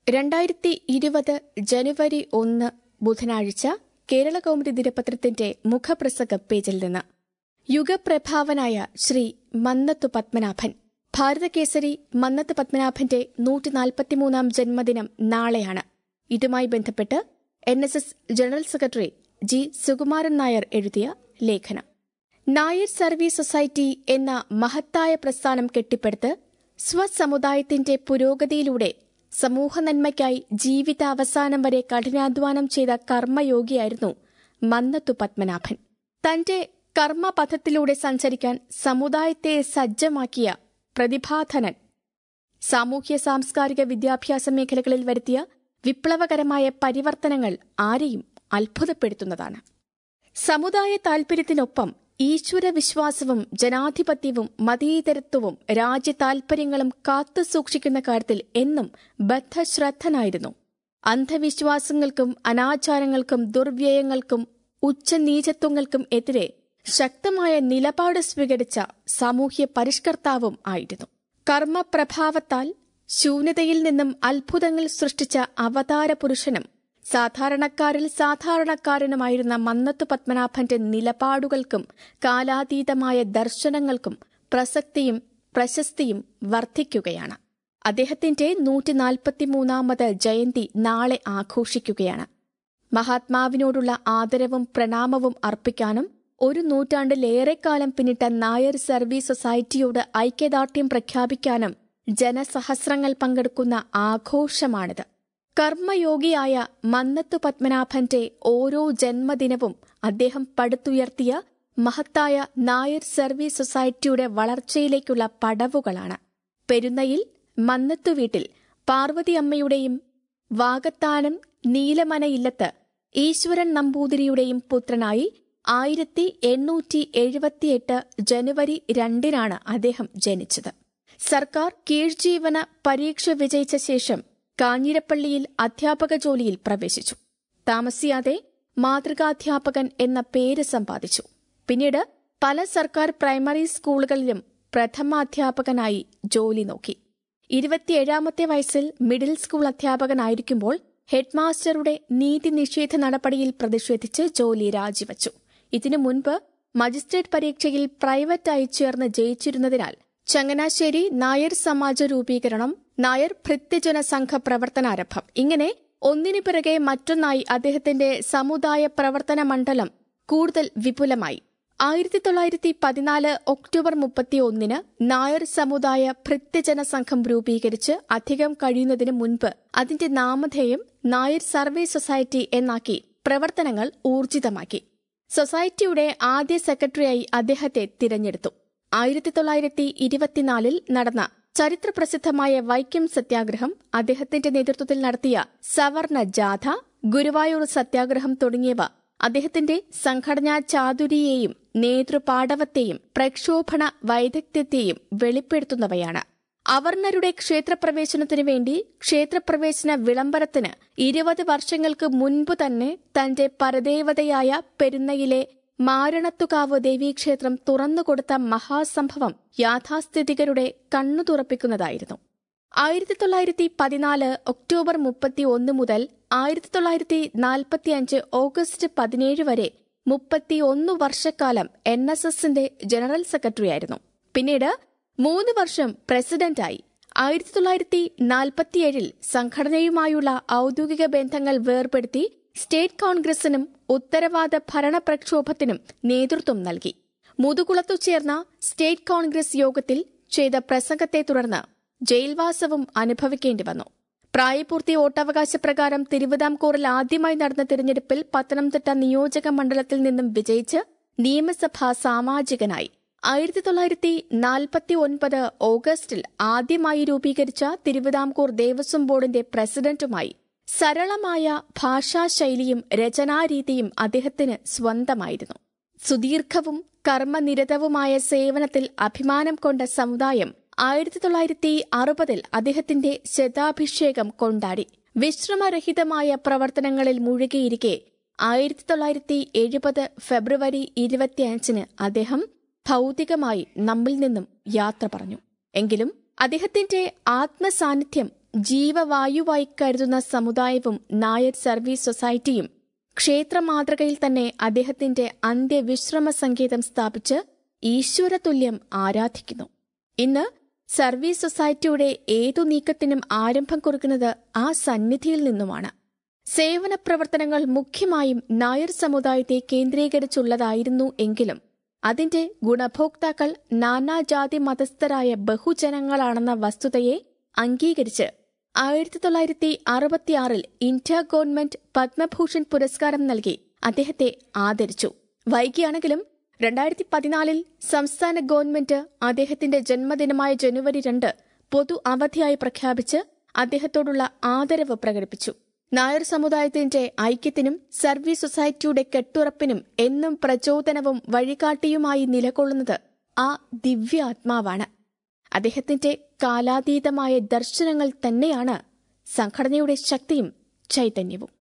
രണ്ടായിരത്തി ഇരുപത് ജനുവരി ഒന്ന് ബുധനാഴ്ച കേരള കൗമുദി ദിനപത്രത്തിന്റെ മുഖപ്രസംഗ പേജിൽ നിന്ന് യുഗപ്രഭാവനായ ശ്രീ മന്നത്തു പത്മനാഭൻ ഭാരതകേസരി മന്നത്ത് പത്മനാഭന്റെ നൂറ്റി നാൽപ്പത്തിമൂന്നാം ജന്മദിനം നാളെയാണ് ഇതുമായി ബന്ധപ്പെട്ട് N S S general secretary G Sukumaran Nair എഴുതിയ ലേഖനം നായർ സർവീസ് സൊസൈറ്റി എന്ന മഹത്തായ പ്രസ്ഥാനം കെട്ടിപ്പടുത്ത് സ്വസമുദായത്തിന്റെ പുരോഗതിയിലൂടെ സമൂഹ നന്മയ്ക്കായി ജീവിതാവസാനം വരെ കഠിനാധ്വാനം ചെയ്ത കർമ്മയോഗിയായിരുന്നു മന്നത്തു പത്മനാഭൻ തന്റെ കർമ്മപഥത്തിലൂടെ സഞ്ചരിക്കാൻ സമുദായത്തെ സജ്ജമാക്കിയ പ്രതിഭാധനൻ സാമൂഹ്യ സാംസ്കാരിക വിദ്യാഭ്യാസ മേഖലകളിൽ വരുത്തിയ വിപ്ലവകരമായ പരിവർത്തനങ്ങൾ ആരെയും അത്ഭുതപ്പെടുത്തുന്നതാണ് സമുദായ താൽപര്യത്തിനൊപ്പം ഈശ്വര വിശ്വാസവും ജനാധിപത്യവും മതീതരത്വവും രാജ്യ താൽപര്യങ്ങളും കാത്തുസൂക്ഷിക്കുന്ന കാര്യത്തിൽ എന്നും ബദ്ധശ്രദ്ധനായിരുന്നു അന്ധവിശ്വാസങ്ങൾക്കും അനാചാരങ്ങൾക്കും ദുർവ്യയങ്ങൾക്കും ഉച്ചനീചത്വങ്ങൾക്കും എതിരെ ശക്തമായ നിലപാട് സ്വീകരിച്ച സാമൂഹ്യ പരിഷ്കർത്താവും ആയിരുന്നു കർമ്മപ്രഭാവത്താൽ ശൂന്യതയിൽ നിന്നും അത്ഭുതങ്ങൾ സൃഷ്ടിച്ച അവതാര പുരുഷനും സാധാരണക്കാരിൽ സാധാരണക്കാരനുമായിരുന്ന മന്നത്തു പത്മനാഭന്റെ നിലപാടുകൾക്കും കാലാതീതമായ ദർശനങ്ങൾക്കും പ്രസക്തിയും പ്രശസ്തിയും വർദ്ധിക്കുകയാണ് അദ്ദേഹത്തിന്റെ നൂറ്റി നാൽപ്പത്തിമൂന്നാമത് ജയന്തി നാളെ ആഘോഷിക്കുകയാണ് മഹാത്മാവിനോടുള്ള ആദരവും പ്രണാമവും അർപ്പിക്കാനും ഒരു നൂറ്റാണ്ടിലേറെക്കാലം പിന്നിട്ട നായർ സർവീസ് സൊസൈറ്റിയോട് ഐക്യദാർഢ്യം പ്രഖ്യാപിക്കാനും ജനസഹസ്രങ്ങൾ പങ്കെടുക്കുന്ന ആഘോഷമാണിത് കർമ്മയോഗിയായ മന്നത്തു പത്മനാഭന്റെ ഓരോ ജന്മദിനവും അദ്ദേഹം പടുത്തുയർത്തിയ മഹത്തായ നായർ സർവീസ് സൊസൈറ്റിയുടെ വളർച്ചയിലേക്കുള്ള പടവുകളാണ് പെരുന്നയിൽ മന്നത്തു വീട്ടിൽ പാർവതിയമ്മയുടെയും വാകത്താനം നീലമനയില്ലത്ത് ഈശ്വരൻ നമ്പൂതിരിയുടെയും പുത്രനായി ആയിരത്തി എണ്ണൂറ്റി എഴുപത്തിയെട്ട് ജനുവരി രണ്ടിനാണ് അദ്ദേഹം ജനിച്ചത് സർക്കാർ കീഴ്ജീവന പരീക്ഷ വിജയിച്ച ശേഷം കാഞ്ഞിരപ്പള്ളിയിൽ അധ്യാപക ജോലിയിൽ പ്രവേശിച്ചു താമസിയാതെ മാതൃകാധ്യാപകൻ എന്ന പേര് സമ്പാദിച്ചു പിന്നീട് പല സർക്കാർ പ്രൈമറി സ്കൂളുകളിലും പ്രഥമാധ്യാപകനായി ജോലി നോക്കി ഇരുപത്തിയേഴാമത്തെ വയസ്സിൽ മിഡിൽ സ്കൂൾ അധ്യാപകനായിരിക്കുമ്പോൾ ഹെഡ്മാസ്റ്ററുടെ നീതി നിഷേധ നടപടിയിൽ പ്രതിഷേധിച്ച് ജോലി രാജിവച്ചു ഇതിനു മുൻപ് മജിസ്ട്രേറ്റ് പരീക്ഷയിൽ പ്രൈവറ്റായി ചേർന്ന് ജയിച്ചിരുന്നതിനാൽ ചങ്ങനാശ്ശേരി നായർ സമാജ രൂപീകരണം നായർ ഭൃത്യജന സംഘ പ്രവർത്തനാരംഭം ഇങ്ങനെ ഒന്നിനു പിറകെ മറ്റൊന്നായി അദ്ദേഹത്തിന്റെ സമുദായ പ്രവർത്തന മണ്ഡലം കൂടുതൽ വിപുലമായി ആയിരത്തി തൊള്ളായിരത്തി പതിനാല് ഒക്ടോബർ മുപ്പത്തിയൊന്നിന് നായർ സമുദായ ഭൃത്യജന സംഘം രൂപീകരിച്ച് അധികം കഴിയുന്നതിന് മുൻപ് അതിന്റെ നാമധേയം നായർ സർവേ സൊസൈറ്റി എന്നാക്കി പ്രവർത്തനങ്ങൾ ഊർജിതമാക്കി സൊസൈറ്റിയുടെ ആദ്യ സെക്രട്ടറിയായി അദ്ദേഹത്തെ തിരഞ്ഞെടുത്തു ആയിരത്തി തൊള്ളായിരത്തി ഇരുപത്തിനാലിൽ നടന്ന ചരിത്രപ്രസിദ്ധമായ വൈക്കം സത്യാഗ്രഹം അദ്ദേഹത്തിന്റെ നേതൃത്വത്തിൽ നടത്തിയ സവർണ ജാഥ ഗുരുവായൂർ സത്യാഗ്രഹം തുടങ്ങിയവ അദ്ദേഹത്തിന്റെ സംഘടനാ ചാതുരിയെയും നേതൃപാടവത്തെയും പ്രക്ഷോഭണ വൈദഗ്ധ്യത്തെയും വെളിപ്പെടുത്തുന്നവയാണ് അവർണരുടെ ക്ഷേത്രപ്രവേശനത്തിനു വേണ്ടി ക്ഷേത്രപ്രവേശന വിളംബരത്തിന് ഇരുപത് വർഷങ്ങൾക്ക് മുൻപ് തന്നെ തന്റെ പരദേവതയായ പെരുന്നയിലെ മാരണത്തുകാവ് ദേവീക്ഷേത്രം തുറന്നുകൊടുത്ത മഹാസംഭവം യാഥാസ്ഥിതികരുടെ കണ്ണു തുറപ്പിക്കുന്നതായിരുന്നു ആയിരത്തി തൊള്ളായിരത്തി പതിനാല് ഒക്ടോബർ മുപ്പത്തി ഒന്ന് മുതൽ ആയിരത്തി തൊള്ളായിരത്തി നാൽപ്പത്തിയഞ്ച് ഓഗസ്റ്റ് പതിനേഴ് വരെ മുപ്പത്തിയൊന്ന് വർഷക്കാലം എൻ എസ് എസിന്റെ ജനറൽ സെക്രട്ടറിയായിരുന്നു പിന്നീട് മൂന്ന് വർഷം പ്രസിഡന്റായി ആയിരത്തി തൊള്ളായിരത്തി നാൽപ്പത്തിയേഴിൽ സംഘടനയുമായുള്ള ഔദ്യോഗിക ബന്ധങ്ങൾ വേർപെടുത്തി സ്റ്റേറ്റ് കോൺഗ്രസിനും ഉത്തരവാദ ഭരണ പ്രക്ഷോഭത്തിനും നേതൃത്വം നൽകി മുതുകുളത്തു ചേർന്ന സ്റ്റേറ്റ് കോൺഗ്രസ് യോഗത്തിൽ ചെയ്ത പ്രസംഗത്തെ തുടർന്ന് ജയിൽവാസവും അനുഭവിക്കേണ്ടി വന്നു പ്രായപൂർത്തി വോട്ടവകാശ പ്രകാരം തിരുവിതാംകൂറിൽ ആദ്യമായി നടന്ന തിരഞ്ഞെടുപ്പിൽ പത്തനംതിട്ട നിയോജക മണ്ഡലത്തിൽ നിന്നും വിജയിച്ച് നിയമസഭാ സാമാജികനായി ആയിരത്തി തൊള്ളായിരത്തി നാൽപ്പത്തി ഒൻപത് ഓഗസ്റ്റിൽ ആദ്യമായി രൂപീകരിച്ച തിരുവിതാംകൂർ ദേവസ്വം ബോർഡിന്റെ പ്രസിഡന്റുമായി സരളമായ ഭാഷാശൈലിയും രചനാരീതിയും അദ്ദേഹത്തിന് സ്വന്തമായിരുന്നു സുദീർഘവും കർമ്മനിരതവുമായ സേവനത്തിൽ അഭിമാനം കൊണ്ട സമുദായം ആയിരത്തി തൊള്ളായിരത്തി അറുപതിൽ അദ്ദേഹത്തിന്റെ ശതാഭിഷേകം കൊണ്ടാടി വിശ്രമരഹിതമായ പ്രവർത്തനങ്ങളിൽ മുഴുകിയിരിക്കെ ആയിരത്തി തൊള്ളായിരത്തി എഴുപത് ഫെബ്രുവരി ഇരുപത്തിയഞ്ചിന് അദ്ദേഹം ഭൗതികമായി നമ്മിൽ നിന്നും യാത്ര പറഞ്ഞു എങ്കിലും അദ്ദേഹത്തിന്റെ ആത്മസാന്നിധ്യം ജീവവായുവായി കരുതുന്ന സമുദായവും നായർ സർവീസ് സൊസൈറ്റിയും ക്ഷേത്ര മാതൃകയിൽ തന്നെ അദ്ദേഹത്തിന്റെ അന്ത്യവിശ്രമ സങ്കേതം സ്ഥാപിച്ച് ഈശ്വരതുല്യം ആരാധിക്കുന്നു ഇന്ന് സർവീസ് സൊസൈറ്റിയുടെ ഏതു നീക്കത്തിനും ആരംഭം കുറിക്കുന്നത് ആ സന്നിധിയിൽ നിന്നുമാണ് സേവന പ്രവർത്തനങ്ങൾ മുഖ്യമായും നായർ സമുദായത്തെ കേന്ദ്രീകരിച്ചുള്ളതായിരുന്നു എങ്കിലും അതിന്റെ ഗുണഭോക്താക്കൾ നാനാജാതി മതസ്ഥരായ ബഹുജനങ്ങളാണെന്ന വസ്തുതയെ അംഗീകരിച്ച് ആയിരത്തി തൊള്ളായിരത്തി അറുപത്തിയാറിൽ ഇന്ത്യ ഗവൺമെന്റ് പത്മഭൂഷൺ പുരസ്കാരം നൽകി അദ്ദേഹത്തെ ആദരിച്ചു വൈകിയാണെങ്കിലും രണ്ടായിരത്തി പതിനാലിൽ സംസ്ഥാന ഗവൺമെന്റ് അദ്ദേഹത്തിന്റെ ജന്മദിനമായ ജനുവരി രണ്ട് പൊതു അവധിയായി പ്രഖ്യാപിച്ച് അദ്ദേഹത്തോടുള്ള ആദരവ് പ്രകടിപ്പിച്ചു നായർ സമുദായത്തിന്റെ ഐക്യത്തിനും സർവീസ് സൊസൈറ്റിയുടെ കെട്ടുറപ്പിനും എന്നും പ്രചോദനവും വഴികാട്ടിയുമായി നിലകൊള്ളുന്നത് ആ ദിവ്യാത്മാവാണ് അദ്ദേഹത്തിന്റെ കാലാതീതമായ ദർശനങ്ങൾ തന്നെയാണ് സംഘടനയുടെ ശക്തിയും ചൈതന്യവും